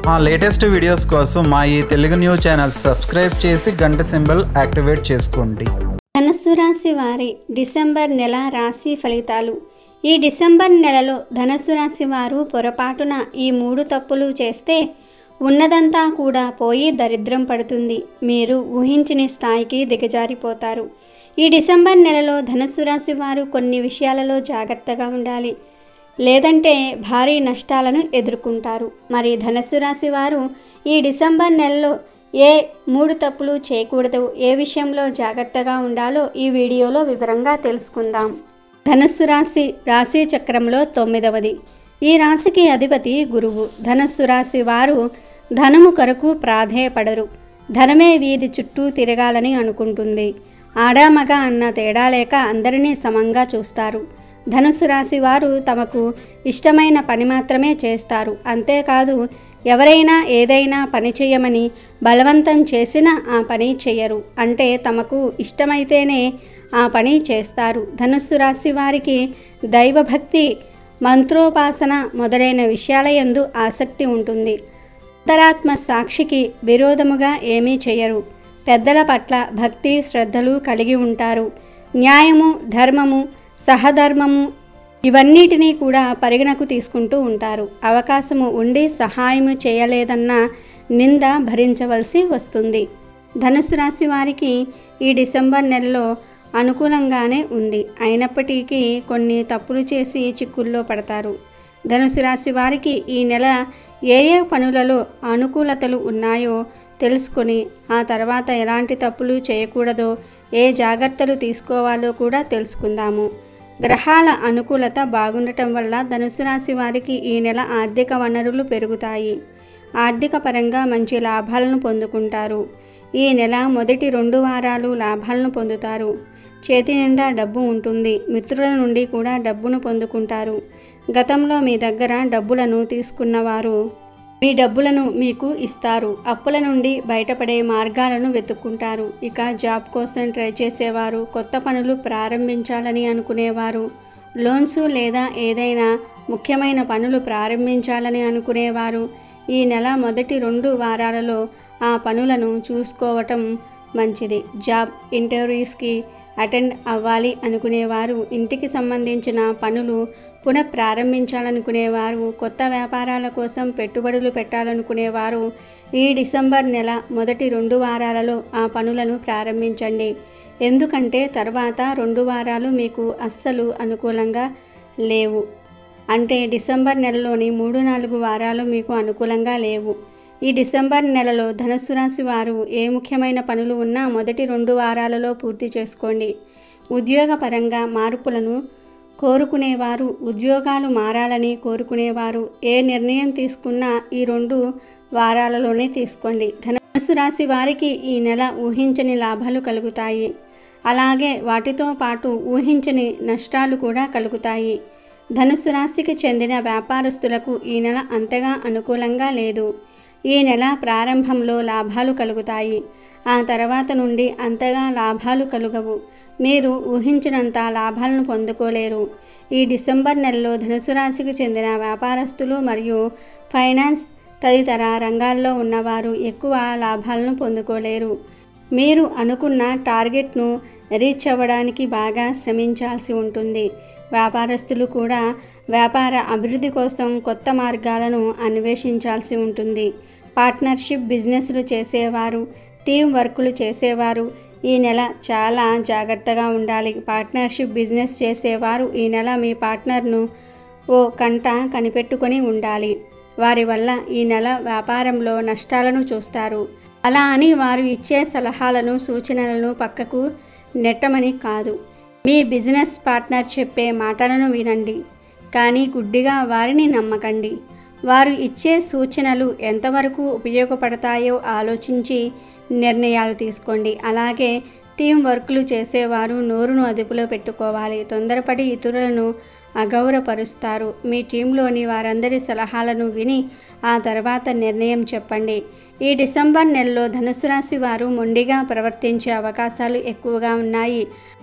మా latest videos కోసం మా ఈ తెలుగు న్యూస్ ఛానల్ సబ్స్క్రైబ్ చేసి గంట సింబల్ యాక్టివేట్ చేసుకోండి ధనుస్సు రాశి వారి డిసెంబర్ నెల రాశి ఫలితాలు ఈ డిసెంబర్ నెలలో ధనుస్సు రాశి వారు పొరపాటున ఈ మూడు తప్పులు చేస్తే ఉన్నదంతా కూడా పోయి దరిద్రం పడుతుంది మీరు ఊహించని స్థాయికి దిగజారిపోతారు ఈ డిసెంబర్ నెలలో ధనుస్సు రాశి వారు కొన్ని విషయాలలో జాగ్రత్తగా ఉండాలి లేదంటే భారీ నష్టాలను ఎదుర్కొంటారు మరి ధనుస్సు రాశి వారు ఈ డిసెంబర్ నెలలో ఏ మూడు తప్పులు చేయకూడదు ఏ విషయంలో జాగ్రత్తగా ఉండాలో ఈ వీడియోలో వివరంగా తెలుసుకుందాం ధనుస్సు రాశి రాశి చక్రంలో తొమ్మిదవది ఈ రాశికి అధిపతి గురువు ధనుస్సు రాశి వారు ధనము కొరకు ప్రాధేయపడరు ధనమే వీరి చుట్టూ తిరగాలని అనుకుంటుంది ఆడామగ అన్న తేడా లేక అందరినీ సమంగా చూస్తారు ధనుసు రాశి వారు తమకు ఇష్టమైన పని మాత్రమే చేస్తారు అంతేకాదు ఎవరైనా ఏదైనా పని చేయమని బలవంతం చేసినా ఆ పని చేయరు అంటే తమకు ఇష్టమైతేనే ఆ పని చేస్తారు ధనుస్సు రాశి వారికి దైవభక్తి మంత్రోపాసన మొదలైన విషయాల యందు ఆసక్తి ఉంటుంది అంతరాత్మ సాక్షికి విరోధముగా ఏమీ చేయరు పెద్దల పట్ల భక్తి శ్రద్ధలు కలిగి ఉంటారు న్యాయము ధర్మము సహధర్మము ఇవన్నిటినీ కూడా పరిగణకు తీసుకుంటూ ఉంటారు అవకాశము ఉండి సహాయము చేయలేదన్న నింద భరించవలసి వస్తుంది ధనుసు రాశి వారికి ఈ డిసెంబర్ నెలలో అనుకూలంగానే ఉంది అయినప్పటికీ కొన్ని తప్పులు చేసి చిక్కుల్లో పడతారు ధనుసు రాశి వారికి ఈ నెల ఏ ఏ పనులలో అనుకూలతలు ఉన్నాయో తెలుసుకొని ఆ తర్వాత ఎలాంటి తప్పులు చేయకూడదో ఏ జాగ్రత్తలు తీసుకోవాలో కూడా తెలుసుకుందాము గ్రహాల అనుకూలత బాగుండటం వల్ల ధనుసు రాశి వారికి ఈ నెల ఆర్థిక వనరులు పెరుగుతాయి ఆర్థిక పరంగా మంచి లాభాలను పొందుకుంటారు ఈ నెల మొదటి రెండు వారాలు లాభాలను పొందుతారు చేతి నిండా డబ్బు ఉంటుంది మిత్రుల నుండి కూడా డబ్బును పొందుకుంటారు గతంలో మీ దగ్గర డబ్బులను తీసుకున్నవారు మీ డబ్బులను మీకు ఇస్తారు అప్పుల నుండి బయటపడే మార్గాలను వెతుక్కుంటారు ఇక జాబ్ కోసం ట్రై చేసేవారు కొత్త పనులు ప్రారంభించాలని అనుకునేవారు లోన్స్ లేదా ఏదైనా ముఖ్యమైన పనులు ప్రారంభించాలని అనుకునేవారు ఈ నెల మొదటి రెండు వారాలలో ఆ పనులను చూసుకోవటం మంచిది జాబ్ ఇంటర్వ్యూస్కి అటెండ్ అవ్వాలి అనుకునేవారు ఇంటికి సంబంధించిన పనులు పునః ప్రారంభించాలనుకునేవారు కొత్త వ్యాపారాల కోసం పెట్టుబడులు పెట్టాలనుకునేవారు ఈ డిసెంబర్ నెల మొదటి రెండు వారాలలో ఆ పనులను ప్రారంభించండి ఎందుకంటే తర్వాత రెండు వారాలు మీకు అస్సలు అనుకూలంగా లేవు అంటే డిసెంబర్ నెలలోని మూడు నాలుగు వారాలు మీకు అనుకూలంగా లేవు ఈ డిసెంబర్ నెలలో ధనుస్సు రాశి వారు ఏ ముఖ్యమైన పనులు ఉన్నా మొదటి రెండు వారాలలో పూర్తి చేసుకోండి ఉద్యోగపరంగా మార్పులను కోరుకునేవారు ఉద్యోగాలు మారాలని కోరుకునేవారు ఏ నిర్ణయం తీసుకున్నా ఈ రెండు వారాలలోనే తీసుకోండి ధనుస్సు రాశి వారికి ఈ నెల ఊహించని లాభాలు కలుగుతాయి అలాగే వాటితో పాటు ఊహించని నష్టాలు కూడా కలుగుతాయి ధనుస్సు రాశికి చెందిన వ్యాపారస్తులకు ఈ నెల అంతగా అనుకూలంగా లేదు ఈ నెల ప్రారంభంలో లాభాలు కలుగుతాయి ఆ తర్వాత నుండి అంతగా లాభాలు కలుగవు మీరు ఊహించినంత లాభాలను పొందుకోలేరు ఈ డిసెంబర్ నెలలో ధనుసు రాశికి చెందిన వ్యాపారస్తులు మరియు ఫైనాన్స్ తదితర రంగాల్లో ఉన్నవారు ఎక్కువ లాభాలను పొందుకోలేరు మీరు అనుకున్న టార్గెట్ను రీచ్ అవ్వడానికి బాగా శ్రమించాల్సి ఉంటుంది వ్యాపారస్తులు కూడా వ్యాపార అభివృద్ధి కోసం కొత్త మార్గాలను అన్వేషించాల్సి ఉంటుంది పార్ట్నర్షిప్ బిజినెస్లు చేసేవారు టీం వర్కులు చేసేవారు ఈ నెల చాలా జాగ్రత్తగా ఉండాలి పార్ట్నర్షిప్ బిజినెస్ చేసేవారు ఈ నెల మీ పార్ట్నర్ను ఓ కంట కనిపెట్టుకొని ఉండాలి వారి వల్ల ఈ నెల వ్యాపారంలో నష్టాలను చూస్తారు అలా అని వారు ఇచ్చే సలహాలను సూచనలను పక్కకు నెట్టమని కాదు మీ బిజినెస్ పార్ట్నర్ చెప్పే మాటలను వినండి కానీ గుడ్డిగా వారిని నమ్మకండి వారు ఇచ్చే సూచనలు ఎంతవరకు ఉపయోగపడతాయో ఆలోచించి నిర్ణయాలు తీసుకోండి అలాగే టీం వర్క్లు చేసేవారు నోరును అదుపులో పెట్టుకోవాలి తొందరపడి ఇతరులను అగౌరవపరుస్తారు మీ టీంలోని వారందరి సలహాలను విని ఆ తర్వాత నిర్ణయం చెప్పండి ఈ డిసెంబర్ నెలలో ధనుసు రాశి వారు మొండిగా ప్రవర్తించే అవకాశాలు ఎక్కువగా ఉన్నాయి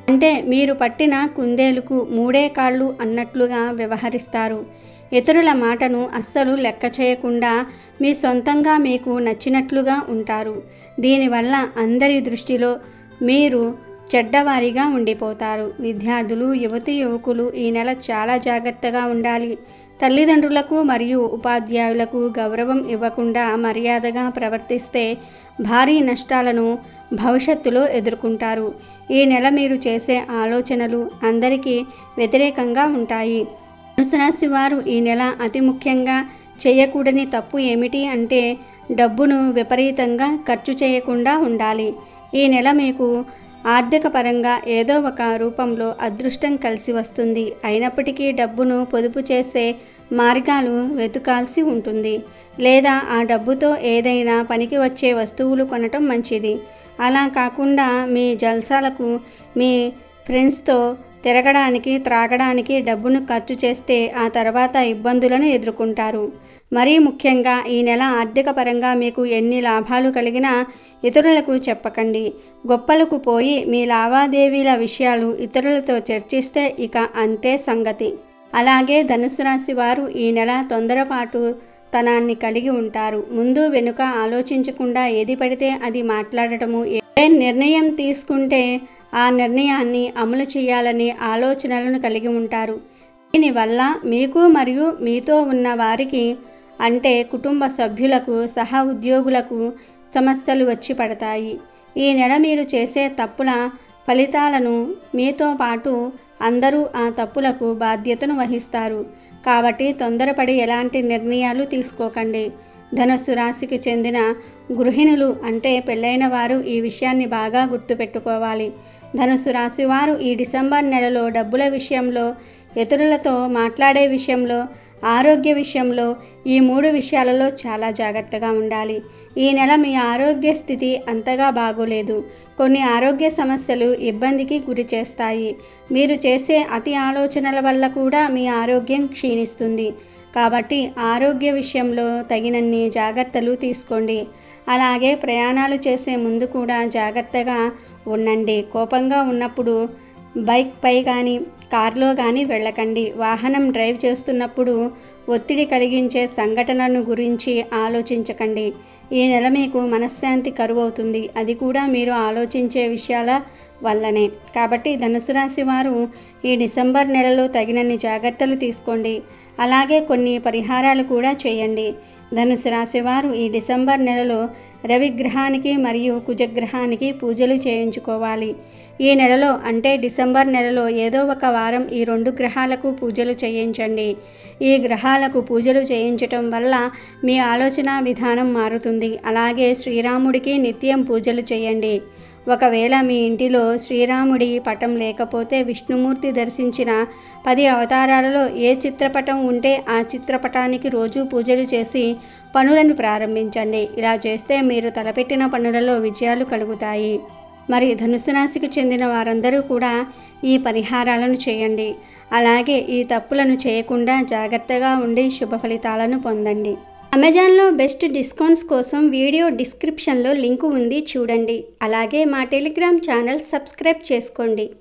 అంటే మీరు పట్టిన కుందేలుకు మూడే కాళ్ళు అన్నట్లుగా వ్యవహరిస్తారు ఇతరుల మాటను అస్సలు లెక్క చేయకుండా మీ సొంతంగా మీకు నచ్చినట్లుగా ఉంటారు దీనివల్ల అందరి దృష్టిలో మీరు చెడ్డవారిగా ఉండిపోతారు విద్యార్థులు యువతి యువకులు ఈ నెల చాలా జాగ్రత్తగా ఉండాలి తల్లిదండ్రులకు మరియు ఉపాధ్యాయులకు గౌరవం ఇవ్వకుండా మర్యాదగా ప్రవర్తిస్తే భారీ నష్టాలను భవిష్యత్తులో ఎదుర్కొంటారు ఈ నెల మీరు చేసే ఆలోచనలు అందరికీ వ్యతిరేకంగా ఉంటాయి ధనుసు వారు ఈ నెల అతి ముఖ్యంగా చేయకూడని తప్పు ఏమిటి అంటే డబ్బును విపరీతంగా ఖర్చు చేయకుండా ఉండాలి ఈ నెల మీకు ఆర్థిక పరంగా ఏదో ఒక రూపంలో అదృష్టం కలిసి వస్తుంది అయినప్పటికీ డబ్బును పొదుపు చేసే మార్గాలు వెతుకాల్సి ఉంటుంది లేదా ఆ డబ్బుతో ఏదైనా పనికి వచ్చే వస్తువులు కొనటం మంచిది అలా కాకుండా మీ జల్సాలకు మీ ఫ్రెండ్స్తో తిరగడానికి త్రాగడానికి డబ్బును ఖర్చు చేస్తే ఆ తర్వాత ఇబ్బందులను ఎదుర్కొంటారు మరీ ముఖ్యంగా ఈ నెల ఆర్థిక పరంగా మీకు ఎన్ని లాభాలు కలిగినా ఇతరులకు చెప్పకండి గొప్పలకు పోయి మీ లావాదేవీల విషయాలు ఇతరులతో చర్చిస్తే ఇక అంతే సంగతి అలాగే ధనుసు రాశి వారు ఈ నెల తొందరపాటు తనాన్ని కలిగి ఉంటారు ముందు వెనుక ఆలోచించకుండా ఏది పడితే అది మాట్లాడటము ఏ నిర్ణయం తీసుకుంటే ఆ నిర్ణయాన్ని అమలు చేయాలనే ఆలోచనలను కలిగి ఉంటారు దీనివల్ల మీకు మరియు మీతో ఉన్న వారికి అంటే కుటుంబ సభ్యులకు సహా ఉద్యోగులకు సమస్యలు వచ్చి పడతాయి ఈ నెల మీరు చేసే తప్పుల ఫలితాలను మీతో పాటు అందరూ ఆ తప్పులకు బాధ్యతను వహిస్తారు కాబట్టి తొందరపడి ఎలాంటి నిర్ణయాలు తీసుకోకండి ధనస్సు రాశికి చెందిన గృహిణులు అంటే పెళ్ళైన వారు ఈ విషయాన్ని బాగా గుర్తుపెట్టుకోవాలి ధనుసు రాశి వారు ఈ డిసెంబర్ నెలలో డబ్బుల విషయంలో ఇతరులతో మాట్లాడే విషయంలో ఆరోగ్య విషయంలో ఈ మూడు విషయాలలో చాలా జాగ్రత్తగా ఉండాలి ఈ నెల మీ ఆరోగ్య స్థితి అంతగా బాగోలేదు కొన్ని ఆరోగ్య సమస్యలు ఇబ్బందికి గురి చేస్తాయి మీరు చేసే అతి ఆలోచనల వల్ల కూడా మీ ఆరోగ్యం క్షీణిస్తుంది కాబట్టి ఆరోగ్య విషయంలో తగినన్ని జాగ్రత్తలు తీసుకోండి అలాగే ప్రయాణాలు చేసే ముందు కూడా జాగ్రత్తగా ఉండండి కోపంగా ఉన్నప్పుడు బైక్పై కానీ కారులో కానీ వెళ్ళకండి వాహనం డ్రైవ్ చేస్తున్నప్పుడు ఒత్తిడి కలిగించే సంఘటనలను గురించి ఆలోచించకండి ఈ నెల మీకు మనశ్శాంతి కరువవుతుంది అది కూడా మీరు ఆలోచించే విషయాల వల్లనే కాబట్టి ధనుసు రాశి వారు ఈ డిసెంబర్ నెలలో తగినన్ని జాగ్రత్తలు తీసుకోండి అలాగే కొన్ని పరిహారాలు కూడా చేయండి ధనుసు రాశి వారు ఈ డిసెంబర్ నెలలో రవిగ్రహానికి మరియు కుజగ్రహానికి పూజలు చేయించుకోవాలి ఈ నెలలో అంటే డిసెంబర్ నెలలో ఏదో ఒక వారం ఈ రెండు గ్రహాలకు పూజలు చేయించండి ఈ గ్రహాలకు పూజలు చేయించటం వల్ల మీ ఆలోచన విధానం మారుతుంది అలాగే శ్రీరాముడికి నిత్యం పూజలు చేయండి ఒకవేళ మీ ఇంటిలో శ్రీరాముడి పటం లేకపోతే విష్ణుమూర్తి దర్శించిన పది అవతారాలలో ఏ చిత్రపటం ఉంటే ఆ చిత్రపటానికి రోజు పూజలు చేసి పనులను ప్రారంభించండి ఇలా చేస్తే మీరు తలపెట్టిన పనులలో విజయాలు కలుగుతాయి మరి ధనుసు రాశికి చెందిన వారందరూ కూడా ఈ పరిహారాలను చేయండి అలాగే ఈ తప్పులను చేయకుండా జాగ్రత్తగా ఉండి శుభ ఫలితాలను పొందండి అమెజాన్లో బెస్ట్ డిస్కౌంట్స్ కోసం వీడియో డిస్క్రిప్షన్లో లింకు ఉంది చూడండి అలాగే మా టెలిగ్రామ్ ఛానల్ సబ్స్క్రైబ్ చేసుకోండి